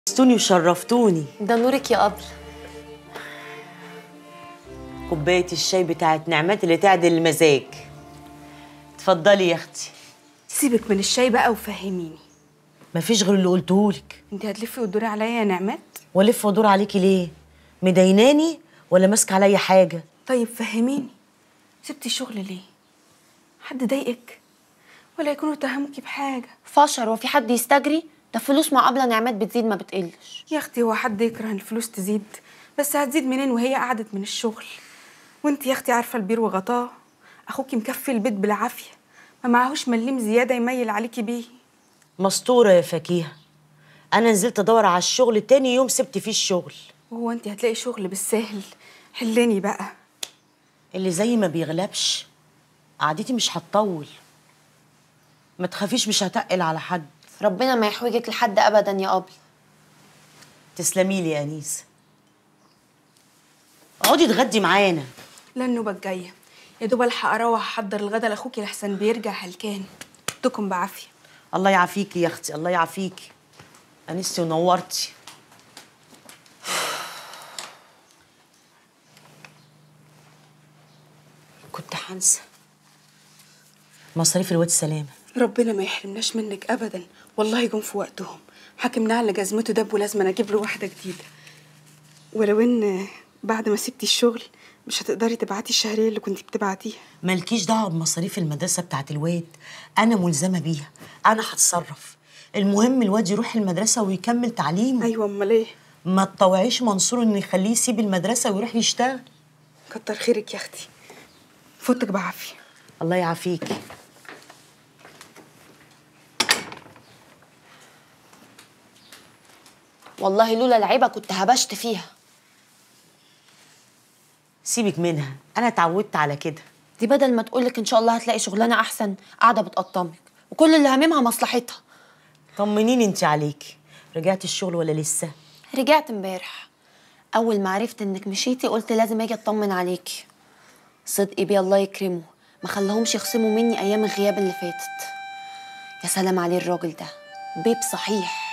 استوني وشرفتوني ده نورك يا قبل كوبايه الشاي بتاعت نعمات اللي تعدل المزاج اتفضلي يا اختي سيبك من الشاي بقى وفهميني مفيش غير اللي قلتهولك انت هتلفي وتدوري عليا يا نعمات والف وادور عليكي ليه مديناني ولا ماسكه عليا حاجه طيب فهميني سبتي الشغل ليه حد ضايقك ولا يكونوا اتهموكي بحاجه فشر وفي حد يستجري ده فلوس مقابله نعمات بتزيد ما بتقلش يا اختي هو حد يكره الفلوس تزيد بس هتزيد منين وهي قعدت من الشغل وانت يا اختي عارفه البير وغطاه اخوكي مكفي البيت بالعافيه ما معهوش مليم زياده يميل عليكي بيه مستوره يا فكيهه انا نزلت ادور على الشغل تاني يوم سبت فيه الشغل وهو انت هتلاقي شغل بالسهل حلني بقى اللي زي ما بيغلبش قعدتي مش هتطول ما تخافيش مش هتقل على حد ربنا ما يحوجك لحد ابدا يا قبل تسلمي لي يا انيسه اقعدي اتغدي معانا لا النوبه الجايه يا دوب الحق اروح احضر الغدا لاخوكي لحسن بيرجع هلكان دكم بعافيه الله يعافيكي يا اختي الله يعافيكي انستي ونورتي كنت هنسى مصاريف الواد سلامه ربنا ما يحرمناش منك ابدا والله جم في وقتهم حاكمنا على جزمته دب ولازم أنا اجيب له واحده جديده ولو ان بعد ما سبتي الشغل مش هتقدري تبعتي الشهريه اللي كنت بتبعتيها مالكيش دعوه بمصاريف المدرسه بتاعت الواد انا ملزمه بيها انا هتصرف المهم الواد يروح المدرسه ويكمل تعليمه ايوه امال ايه ما تطوعيش منصور انه يخليه يسيب المدرسه ويروح يشتغل كتر خيرك يا اختي فوتك بعافيه الله يعافيكي والله لولا العيبه كنت هبشت فيها سيبك منها انا اتعودت على كده دي بدل ما تقولك ان شاء الله هتلاقي شغلانه احسن قاعده بتقطمك وكل اللي هاممها مصلحتها طمنيني انت عليكي رجعتي الشغل ولا لسه رجعت امبارح اول ما عرفت انك مشيتي قلت لازم اجي اطمن عليكي صدقي بيه الله يكرمه ما خلاهمش يخصموا مني ايام الغياب اللي فاتت يا سلام عليه الراجل ده بيب صحيح